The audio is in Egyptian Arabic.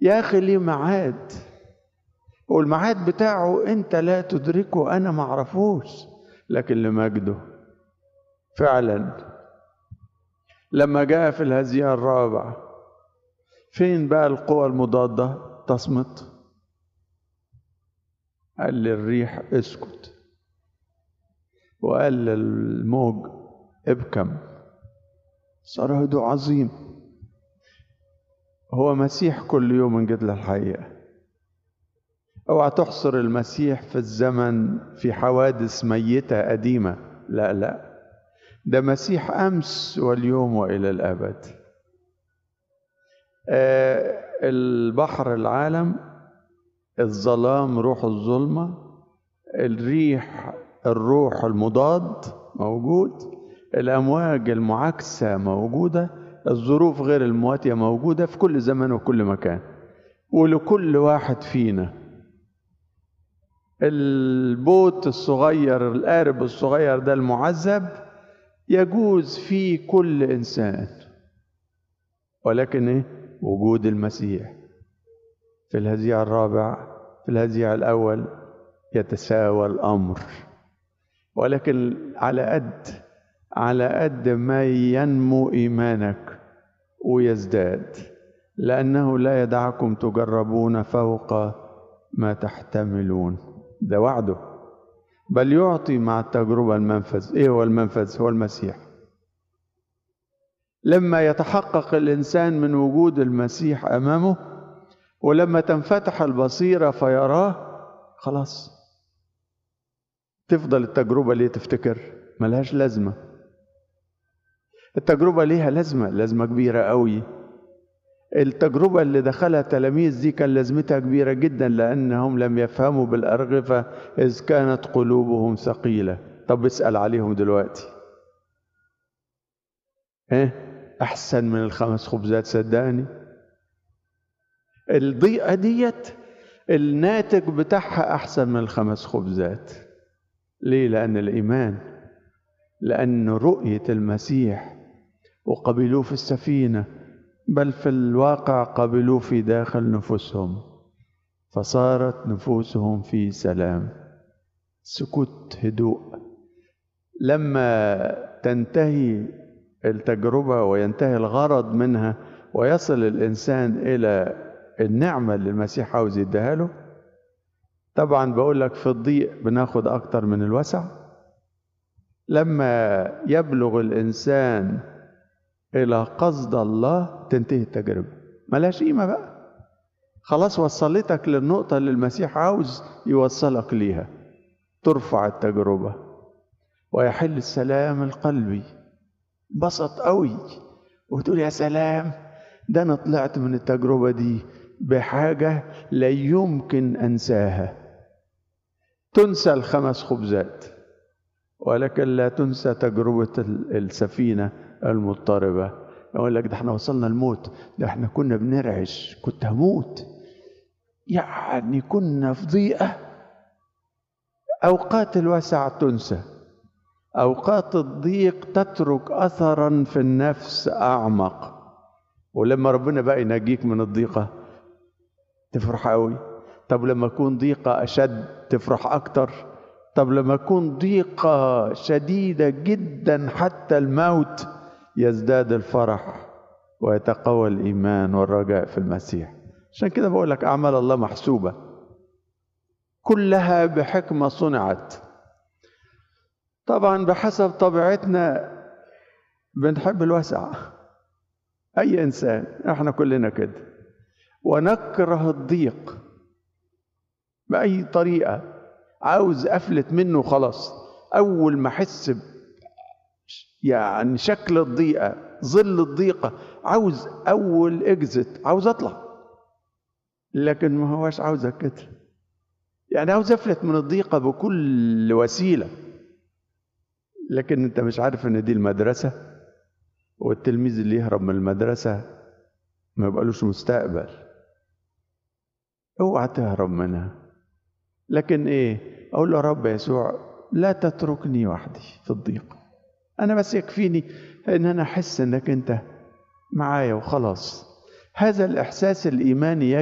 يا اخي ليه ميعاد والميعاد بتاعه انت لا تدركه انا ما اعرفوش لكن لمجده فعلا لما جاء في الهزيع الرابع فين بقى القوى المضادة تصمت قال للريح اسكت وقال للموج ابكم صار هدوء عظيم هو مسيح كل يوم من جد الحقيقة اوعى تحصر المسيح في الزمن في حوادث ميتة قديمة لا لا ده مسيح أمس واليوم وإلى الأبد آه البحر العالم الظلام روح الظلمة الريح الروح المضاد موجود الأمواج المعاكسة موجودة الظروف غير المواتية موجودة في كل زمن وكل مكان ولكل واحد فينا البوت الصغير القارب الصغير ده المعذب يجوز فيه كل إنسان ولكن إيه؟ وجود المسيح في الهزيع الرابع في الهزيع الأول يتساوى الأمر ولكن على قد على قد ما ينمو إيمانك ويزداد لأنه لا يدعكم تجربون فوق ما تحتملون ده وعده بل يعطي مع التجربة المنفذ إيه هو المنفذ هو المسيح لما يتحقق الإنسان من وجود المسيح أمامه ولما تنفتح البصيرة فيراه خلاص تفضل التجربة ليه تفتكر ملهاش لازمة التجربة ليها لازمة لازمة كبيرة قوي التجربة اللي دخلها التلاميذ دي كان لازمتها كبيرة جدا لأنهم لم يفهموا بالأرغفة إذ كانت قلوبهم ثقيلة طب اسأل عليهم دلوقتي ايه أحسن من الخمس خبزات صدقني الضيقة ديت الناتج بتاعها أحسن من الخمس خبزات ليه لأن الإيمان لأن رؤية المسيح وقبلوه في السفينة بل في الواقع قبلوه في داخل نفوسهم فصارت نفوسهم في سلام سكوت هدوء لما تنتهي التجربة وينتهي الغرض منها ويصل الإنسان إلى النعمة اللي المسيح عاوز يديها له طبعا بقول لك في الضيق بناخد أكتر من الوسع لما يبلغ الإنسان إلى قصد الله تنتهي التجربة ملهاش قيمة بقى خلاص وصلتك للنقطة اللي المسيح عاوز يوصلك ليها ترفع التجربة ويحل السلام القلبي بسط قوي وتقول يا سلام ده أنا طلعت من التجربة دي بحاجة لا يمكن أنساها تنسى الخمس خبزات ولكن لا تنسى تجربة السفينة المضطربة يقول لك ده احنا وصلنا الموت ده احنا كنا بنرعش كنت هموت يعني كنا في ضيقة أوقات الوسع تنسى أوقات الضيق تترك أثرا في النفس أعمق ولما ربنا بقى ينجيك من الضيقة تفرح قوي طب لما يكون ضيقة أشد تفرح أكتر طب لما يكون ضيقة شديدة جدا حتى الموت يزداد الفرح ويتقوى الإيمان والرجاء في المسيح عشان كده بقول لك أعمال الله محسوبة كلها بحكمة صنعت طبعا بحسب طبيعتنا بنحب الوسع أي إنسان إحنا كلنا كده ونكره الضيق بأي طريقة عاوز أفلت منه خلاص أول ما أحس يعني شكل الضيقة ظل الضيقة عاوز أول إكزت عاوز أطلع لكن ما هواش عاوزك كده يعني عاوز أفلت من الضيقة بكل وسيلة لكن أنت مش عارف إن دي المدرسة والتلميذ اللي يهرب من المدرسة ما يبقالوش مستقبل اوعى تهرب منها لكن ايه اقول له رب يسوع لا تتركني وحدي في الضيق انا بس يكفيني ان انا احس انك انت معايا وخلاص هذا الاحساس الايماني